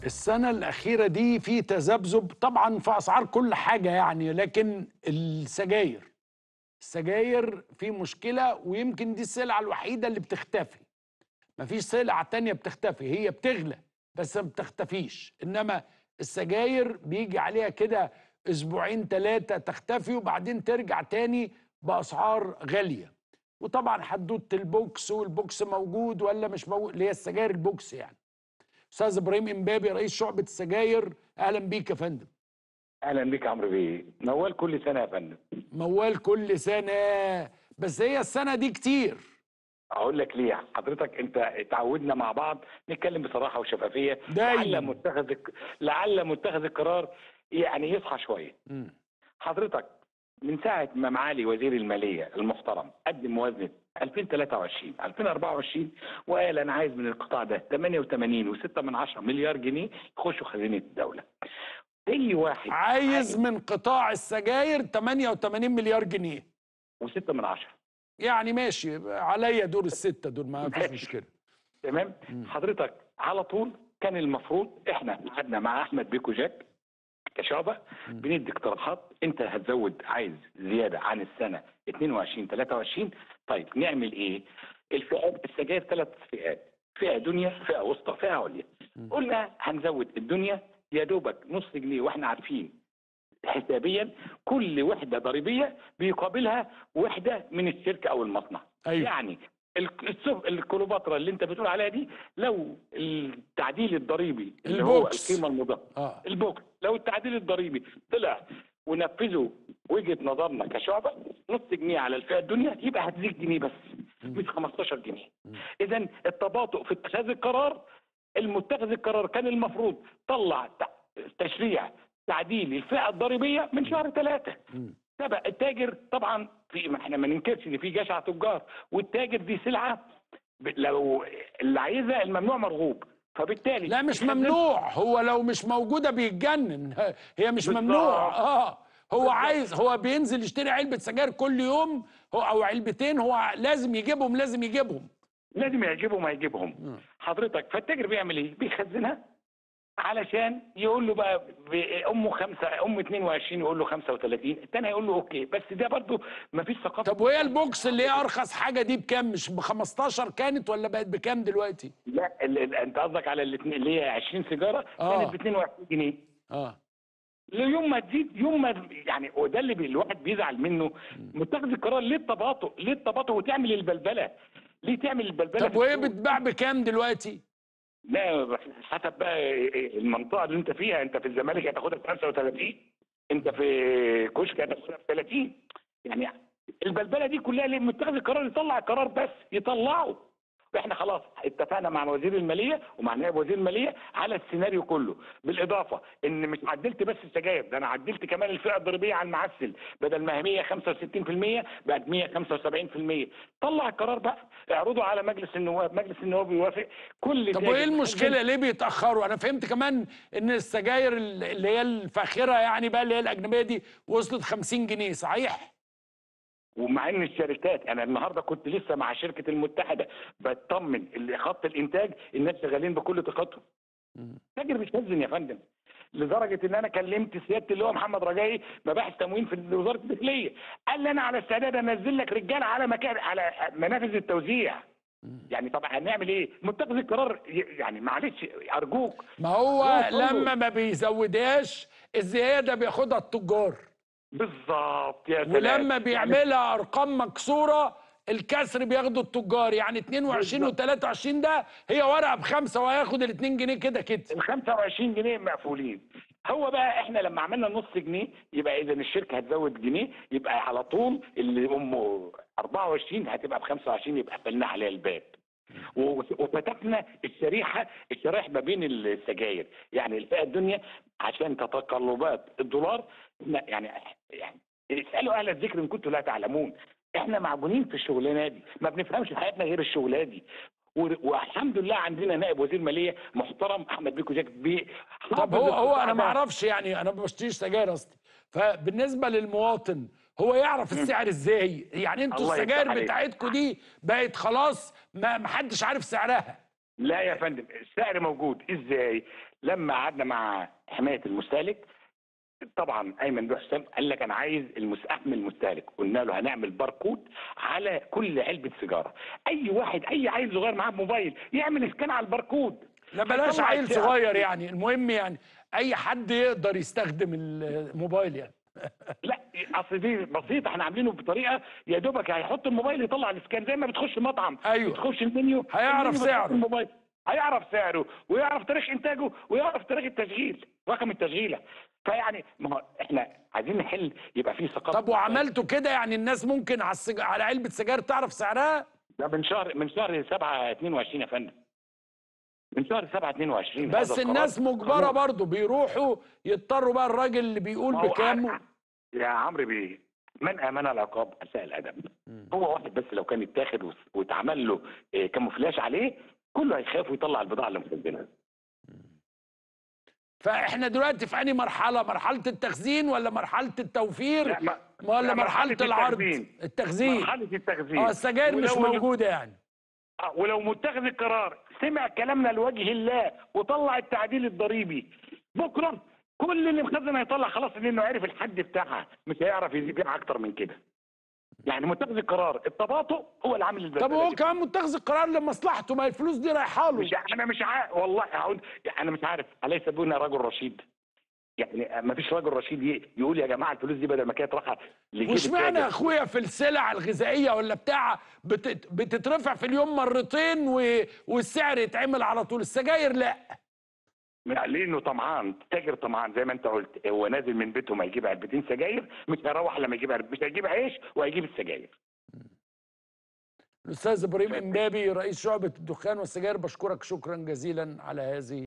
السنة الأخيرة دي في تذبذب طبعا في أسعار كل حاجة يعني لكن السجاير السجاير في مشكلة ويمكن دي السلعة الوحيدة اللي بتختفي مفيش سلعة تانية بتختفي هي بتغلى بس ما بتختفيش إنما السجاير بيجي عليها كده أسبوعين ثلاثة تختفي وبعدين ترجع تاني بأسعار غالية وطبعا حدوته البوكس والبوكس موجود ولا مش موجود اللي هي السجاير البوكس يعني استاذ ابراهيم امبابي رئيس شعبه السجاير اهلا بيك يا فندم اهلا بك يا عمرو بيه موال كل سنه يا فندم موال كل سنه بس هي السنه دي كتير اقول لك ليه حضرتك انت اتعودنا مع بعض نتكلم بصراحه وشفافيه دايما. لعل متخذ الك- لعل متخذ القرار يعني يصحى شويه مم. حضرتك من ساعه ما معالي وزير الماليه المحترم قدم موازنه 2023 2024 وقال انا عايز من القطاع ده 88 و6 من 10 مليار جنيه يخشوا خزينه الدوله اي واحد عايز من قطاع السجاير 88 مليار جنيه و6 من 10 يعني ماشي عليا دور الستة دول ما فيش ماشي. مشكلة تمام مم. حضرتك على طول كان المفروض احنا قعدنا مع احمد بيكو جاك كشعبه مم. بندي اقتراحات انت هتزود عايز زياده عن السنه 22 23 طيب نعمل ايه؟ الفئات السجاير ثلاث فئات فئه دنيا فئه وسطى فئه عليا مم. قلنا هنزود الدنيا يا دوبك نص جنيه واحنا عارفين حسابيا كل وحده ضريبيه بيقابلها وحده من الشركه او المصنع أيوة يعني ال- السف- الكليوباترا اللي انت بتقول عليها دي لو التعديل الضريبي اللي هو البوكس. القيمه المضافه اه البوكس لو التعديل الضريبي طلع ونفذوا وجهه نظرنا كشعبه نص جنيه على الفئه الدنيا يبقى هتزيد جنيه بس مم. مش 15 جنيه مم. اذا التباطؤ في اتخاذ القرار المتخذ القرار كان المفروض طلع ت- تشريع تعديل الفئه الضريبيه من شهر ثلاثه مم. سبق التاجر طبعا في ما احنا ما ننكرش ان في جشع تجار والتاجر دي سلعه ب- لو اللي عايزها الممنوع مرغوب فبالتالي لا مش يخزن- ممنوع هو لو مش موجودة بيتجنن هي مش بالظبط. ممنوع اه هو بالظبط. عايز هو بينزل يشتري علبة سجاير كل يوم هو او علبتين هو لازم يجيبهم لازم يجيبهم لازم يعجبهم هيجيبهم مم. حضرتك فالتاجر بيعمل ايه؟ بيخزنها علشان يقول له بقى ب- امه خمسه امه 22 يقول له 35 الثاني هيقول له اوكي بس ده برضو ما فيش ثقافه طب وهي البوكس اللي هي ارخص حاجه دي بكام مش ب 15 كانت ولا بقت بكام دلوقتي لا ال- ال- انت قصدك على الاثنين اللي هي 20 سيجاره آه. كانت ب 22 جنيه اه يوم ما تزيد يوم ما يعني وده اللي بي- الواحد بيزعل منه متخذ القرار ليه التباطؤ؟ ليه التباطؤ وتعمل البلبله؟ ليه تعمل البلبله؟ طب في وهي السوق؟ بتباع بكام دلوقتي لا حسب بقى المنطقه اللي انت فيها انت في الزمالك هتاخدها ب 35 انت في كشك هتاخدها ب 30 يعني البلبله دي كلها ليه متخذ القرار يطلع القرار بس يطلعه احنا خلاص اتفقنا مع وزير الماليه ومع نائب وزير الماليه على السيناريو كله بالاضافه ان مش عدلت بس السجاير ده انا عدلت كمان الفئه الضريبيه على المعسل بدل ما هي 165% بقت 175% طلع القرار بقى اعرضه على مجلس النواب مجلس النواب بيوافق كل طب تاجر وايه بيخزن- المشكله ليه بيتاخروا انا فهمت كمان ان السجاير اللي هي الفاخره يعني بقى اللي هي الاجنبيه دي وصلت 50 جنيه صحيح ومع ان الشركات انا النهارده كنت لسه مع شركه المتحده بطمن اللي خط الانتاج الناس شغالين بكل طاقتهم مم. تاجر بيخزن يا فندم لدرجه ان انا كلمت سياده اللي هو محمد رجائي مباحث تموين في وزاره الداخليه قال لي انا على استعداد انزل لك رجال على مكان على منافذ التوزيع مم. يعني طب هنعمل ايه؟ متخذ القرار ي- يعني معلش ارجوك ما هو هو كله. لما ما بيزودهاش الزياده بياخدها التجار بالظبط يا سلام ولما يعني بيعملها ارقام مكسوره الكسر بياخده التجار يعني 22 و23 ده هي ورقه بخمسه وهياخد ال 2 جنيه كده كده ال 25 جنيه مقفولين هو بقى احنا لما عملنا نص جنيه يبقى اذا الشركه هتزود جنيه يبقى على طول اللي امه 24 هتبقى ب 25 يبقى قفلنا عليها الباب و- وفتحنا الشريحه الشرايح ما بين السجاير يعني الفئه الدنيا عشان تتقلبات الدولار لا يعني يعني اسالوا اهل الذكر ان كنتم لا تعلمون احنا معجونين في الشغلانه دي ما بنفهمش في حياتنا غير الشغلانه دي و- والحمد لله عندنا نائب وزير ماليه محترم احمد بيكو جاك بي طب هو هو انا ما اعرفش يعني انا ما بشتريش سجاير اصلي فبالنسبه للمواطن هو يعرف السعر ازاي يعني انتوا الله يفتح السجاير عليك. بتاعتكم دي بقت خلاص ما ما حدش عارف سعرها لا يا فندم السعر موجود ازاي لما قعدنا مع حمايه المستهلك طبعا ايمن بن حسام قال لك انا عايز المس- احمي المستهلك قلنا له هنعمل باركود على كل علبه سيجاره اي واحد اي عيل صغير معاه موبايل يعمل اسكان على الباركود لا بلاش هيطلع عيل السعر. صغير يعني المهم يعني اي حد يقدر يستخدم الموبايل يعني لا اصل دي بسيطه احنا عاملينه بطريقه يا دوبك هيحط الموبايل يطلع الاسكان زي ما بتخش مطعم أيوة. بتخش المنيو هيعرف المنيو بتحط سعره. الموبايل هيعرف سعره ويعرف تاريخ انتاجه ويعرف تاريخ التشغيل رقم التشغيله فيعني ما هو احنا عايزين نحل يبقى في ثقافه طب وعملتوا كده يعني الناس ممكن على السج... على علبه سجاير تعرف سعرها ده من شهر من شهر 7 22 يا فندم من شهر 7 22 بس هذا القرار. الناس مجبره قانون. برضه بيروحوا يضطروا بقى الراجل اللي بيقول ما هو بكام أنا- يا عمرو بيه من امن العقاب اساء الادب هو واحد بس لو كان اتاخد وس- واتعمل له إيه، كاموفلاج عليه كله هيخاف ويطلع البضاعه اللي مخزنها فاحنا دلوقتي في انهي مرحله مرحله التخزين ولا مرحله التوفير لا، ما- ولا لا، مرحله مرحلة العرض التخزين. التخزين مرحله التخزين اه السجاير مش ولو- موجوده يعني آه، ولو متخذ القرار سمع كلامنا لوجه الله وطلع التعديل الضريبي بكره كل اللي مخزن هيطلع خلاص لانه عرف الحد بتاعها مش هيعرف يبيع اكتر من كده يعني متخذ القرار التباطؤ هو اللي عامل البلبله طب هو دي. كمان متخذ القرار لمصلحته ما الفلوس دي رايحه له مش انا مش عارف والله هقول يعني انا مش عارف اليس بنا رجل رشيد يعني ما فيش رجل رشيد ي- يقول يا جماعه الفلوس دي بدل ما كانت رايحه لجيب واشمعنى يا التاجر. اخويا في السلع الغذائيه ولا بتاع بت... بتترفع في اليوم مرتين و... والسعر يتعمل على طول السجاير لا لا، لانه طمعان تاجر طمعان زي ما انت قلت هو نازل من بيته ما يجيب علبتين سجاير مش هيروح لما يجيب علب- مش هيجيب عيش وهيجيب السجاير الاستاذ ابراهيم امبابي رئيس شعبه الدخان والسجاير بشكرك شكرا جزيلا على هذه